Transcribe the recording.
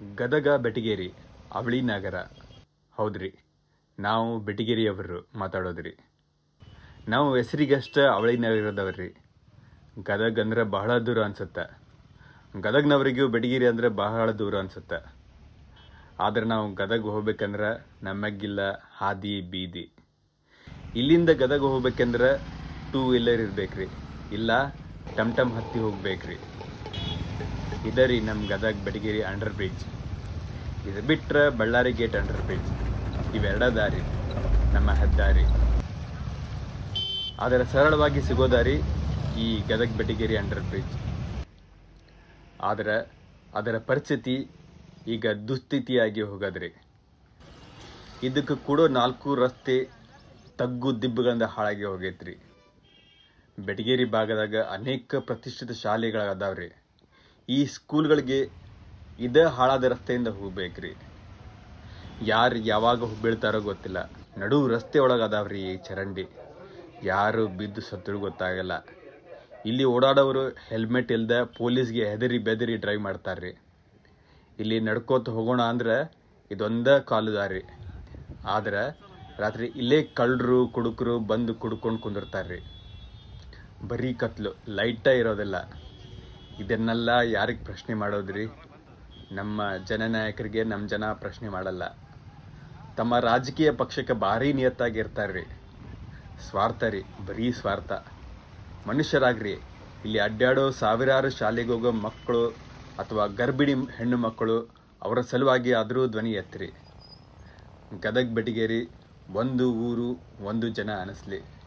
ಗದಗ ಬೆಟಗೇರಿ ಅವಳಿ ನಗರ ಹೌದ್ರಿ ನಾವು ಬೆಟಗೇರಿಯವರು ಮಾತಾಡೋದ್ರಿ ನಾವು ಹೆಸರಿಗಷ್ಟೇ ಅವಳಿ ನಗರದವ್ರಿ ಗದಗ ಅಂದ್ರೆ ಬಹಳ ದೂರ ಅನ್ಸುತ್ತೆ ಗದಗ್ನವರಿಗೂ ಬೆಟಗೇರಿ ಅಂದರೆ ಬಹಳ ದೂರ ಅನ್ಸುತ್ತೆ ಆದ್ರೆ ನಾವು ಗದಗ ಹೋಗ್ಬೇಕಂದ್ರೆ ನಮಗಿಲ್ಲ ಹಾದಿ ಬೀದಿ ಇಲ್ಲಿಂದ ಗದಗ ಹೋಗ್ಬೇಕಂದ್ರೆ ಟೂ ವೀಲರ್ ಇರ್ಬೇಕ್ರಿ ಇಲ್ಲ ಟಮ್ ಟಮ್ ಹತ್ತಿ ಹೋಗ್ಬೇಕ್ರಿ ಇದರಿ ನಮ್ಮ ಗದಗ ಬೆಟಗೇರಿ ಅಂಡರ್ ಬ್ರಿಡ್ಜ್ ಇದು ಬಿಟ್ರೆ ಬಳ್ಳಾರಿ ಗೇಟ್ ಅಂಡರ್ ಬ್ರಿಡ್ಜ್ ಇವೆರಡ ದಾರಿ ನಮ್ಮ ಹೆದ್ದಾರಿ ಆದರೆ ಸರಳವಾಗಿ ಸಿಗೋ ದಾರಿ ಈ ಗದಗ ಬೆಟಗೇರಿ ಅಂಡರ್ ಬ್ರಿಡ್ಜ್ ಆದರೆ ಅದರ ಪರಿಸ್ಥಿತಿ ಈಗ ದುಸ್ಥಿತಿಯಾಗಿ ಹೋಗದ್ರಿ ಇದಕ್ಕೆ ಕೂಡೋ ನಾಲ್ಕು ರಸ್ತೆ ತಗ್ಗು ದಿಬ್ಬಗಳಿಂದ ಹಾಳಾಗಿ ಹೋಗೈತ್ರಿ ಬೆಟಗೇರಿ ಭಾಗದಾಗ ಅನೇಕ ಪ್ರತಿಷ್ಠಿತ ಶಾಲೆಗಳದಾವ್ರಿ ಈ ಸ್ಕೂಲ್ಗಳಿಗೆ ಇದೇ ಹಾಳಾದ ರಸ್ತೆಯಿಂದ ಹೋಗ್ಬೇಕ್ರಿ ಯಾರು ಯಾವಾಗ ಬೀಳ್ತಾರೋ ಗೊತ್ತಿಲ್ಲ ನಡು ರಸ್ತೆ ಒಳಗೆ ಅದಾವ್ರಿ ಈ ಚರಂಡಿ ಯಾರು ಬಿದ್ದು ಸತ್ತರು ಗೊತ್ತಾಗಲ್ಲ ಇಲ್ಲಿ ಓಡಾಡೋರು ಹೆಲ್ಮೆಟ್ ಇಲ್ದೆ ಪೊಲೀಸ್ಗೆ ಹೆದರಿ ಬೆದರಿ ಡ್ರೈವ್ ಮಾಡ್ತಾರ್ರಿ ಇಲ್ಲಿ ನಡ್ಕೋತ ಹೋಗೋಣ ಅಂದ್ರೆ ಇದೊಂದೇ ಕಾಲು ದಾರಿ ಆದ್ರೆ ರಾತ್ರಿ ಇಲ್ಲೇ ಕಳ್ಳರು ಕುಡುಕರು ಬಂದು ಕುಡ್ಕೊಂಡು ಕುಂದಿರ್ತಾರ್ರಿ ಬರೀ ಕತ್ಲು ಲೈಟ ಇರೋದಿಲ್ಲ ಇದನ್ನೆಲ್ಲ ಯಾರಿಗೆ ಪ್ರಶ್ನೆ ಮಾಡೋದ್ರಿ ನಮ್ಮ ಜನನಾಯಕರಿಗೆ ನಮ್ಮ ಜನ ಪ್ರಶ್ನೆ ಮಾಡಲ್ಲ ತಮ್ಮ ರಾಜಕೀಯ ಪಕ್ಷಕ್ಕೆ ಭಾರಿ ನಿಯತ್ತಾಗಿರ್ತಾರ್ರಿ ಸ್ವಾರ್ಥ ರೀ ಬರೀ ಸ್ವಾರ್ಥ ಮನುಷ್ಯರಾಗ್ರಿ ಇಲ್ಲಿ ಅಡ್ಡಾಡೋ ಸಾವಿರಾರು ಶಾಲೆಗೆ ಹೋಗೋ ಮಕ್ಕಳು ಅಥವಾ ಗರ್ಭಿಣಿ ಹೆಣ್ಣು ಮಕ್ಕಳು ಅವರ ಸಲುವಾಗಿ ಆದರೂ ಧ್ವನಿ ಎತ್ತಿರಿ ಗದಗ್ ಬೆಟಗೇರಿ ಒಂದು ಊರು ಒಂದು ಜನ ಅನಿಸ್ಲಿ